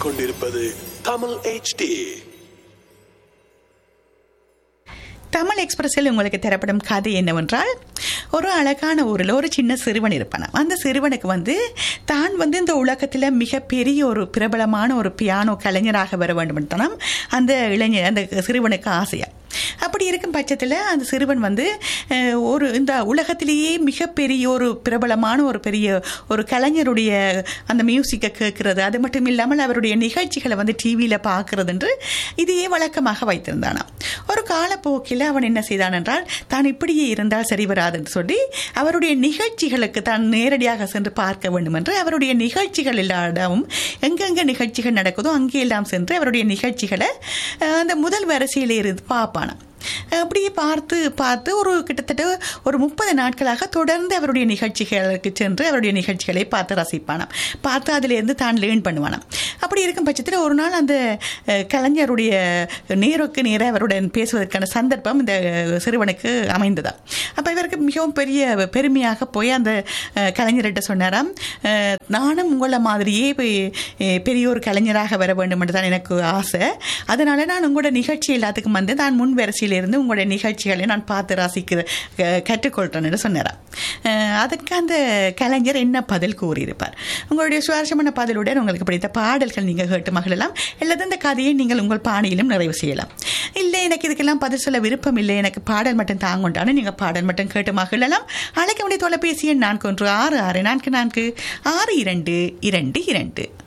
கேட்டுக்கொண்டிருப்பது தமிழ் HD தமிழ் எக்ஸ்பிரஸில் உங்களுக்கு தரப்படும் கதை என்னவென்றால் ஒரு அழகான ஊரில் ஒரு சின்ன சிறுவன் இருப்பானாம் அந்த சிறுவனுக்கு வந்து தான் வந்து இந்த உலகத்தில் மிகப்பெரிய ஒரு பிரபலமான ஒரு பியானோ கலைஞராக வர வேண்டும் தானாம் அந்த இளைஞர் அந்த சிறுவனுக்கு ஆசையா அப்படி இருக்கும் பட்சத்தில் அந்த சிறுவன் வந்து அஹ், ஒரு இந்த உலகத்திலேயே மிகப்பெரிய ஒரு பிரபலமான ஒரு பெரிய ஒரு கலைஞருடைய அந்த மியூசிக்கை கேட்கறது அது மட்டும் இல்லாமல் அவருடைய நிகழ்ச்சிகளை வந்து டிவியில் பார்க்கறது என்று இதையே வழக்கமாக வைத்திருந்தானாம் ஒரு காலப்போக்கில் அவன் என்ன செய்தான் என்றால் தான் இப்படியே இருந்தால் சரி வராது என்று சொல்லி அவருடைய நிகழ்ச்சிகளுக்கு தான் நேரடியாக சென்று பார்க்க வேண்டும் என்று அவருடைய நிகழ்ச்சிகள் எல்லா இடமும் எங்கெங்கே நிகழ்ச்சிகள் நடக்குதோ அங்கே எல்லாம் சென்று அவருடைய நிகழ்ச்சிகளை அஹ், அந்த முதல் வரிசையில் இருந்து பார்ப்பானாம் அப்படியே பார்த்து பார்த்து ஒரு கிட்டத்தட்ட ஒரு முப்பது நாட்களாக தொடர்ந்து அவருடைய நிகழ்ச்சிகளுக்கு சென்று அவருடைய நிகழ்ச்சிகளை பார்த்து ரசிப்பானாம் பார்த்து அதிலிருந்து தான் லேர்ன் பண்ணுவானாம் அப்படி இருக்கும் பட்சத்தில் ஒரு நாள் அந்த அஹ், கலைஞருடைய நேருக்கு நேராக அவருடன் பேசுவதற்கான சந்தர்ப்பம் இந்த சிறுவனுக்கு அமைந்ததா அப்போ இவருக்கு மிகவும் பெரிய பெருமையாக போய் அந்த அஹ், கலைஞர்கிட்ட சொன்னாராம் அஹ், நானும் உங்களை மாதிரியே போய், அஹ், பெரிய ஒரு கலைஞராக வர வேண்டும் என்று தான் எனக்கு ஆசை அதனால நான் உங்களோட நிகழ்ச்சி எல்லாத்துக்கும் வந்து நான் முன் வரிசையிலிருந்து உங்களுடைய நிகழ்ச்சிகளை நான் பார்த்து ரசிக்கிற க- கற்றுக்கொள்கிறேன்னு சொன்னாராம் அஹ், அதுக்கு அந்த கலைஞர் என்ன பதில் கூறியிருப்பார் உங்களுடைய சுவாரஸ்யமான பதிலுடன் உங்களுக்கு பிடித்த பாடல்கள் நீங்கள் கேட்டு மகிழலாம் அல்லது இந்த கதையை நீங்கள் உங்கள் பாணியிலும் நிறைவு செய்யலாம் இல்லை எனக்கு இதுக்கெல்லாம் பதில் சொல்ல விருப்பம் இல்லை எனக்கு பாடல் மட்டும் தாங்கொண்டானு நீங்கள் பாடல் மட்டும் கேட்டு மகிழலாம் அழைக்க வேண்டிய தொலைபேசி எண் நான்கு ஒன்று ஆறு ஆறு நான்கு நான்கு ஆறு இரண்டு இரண்டு இரண்டு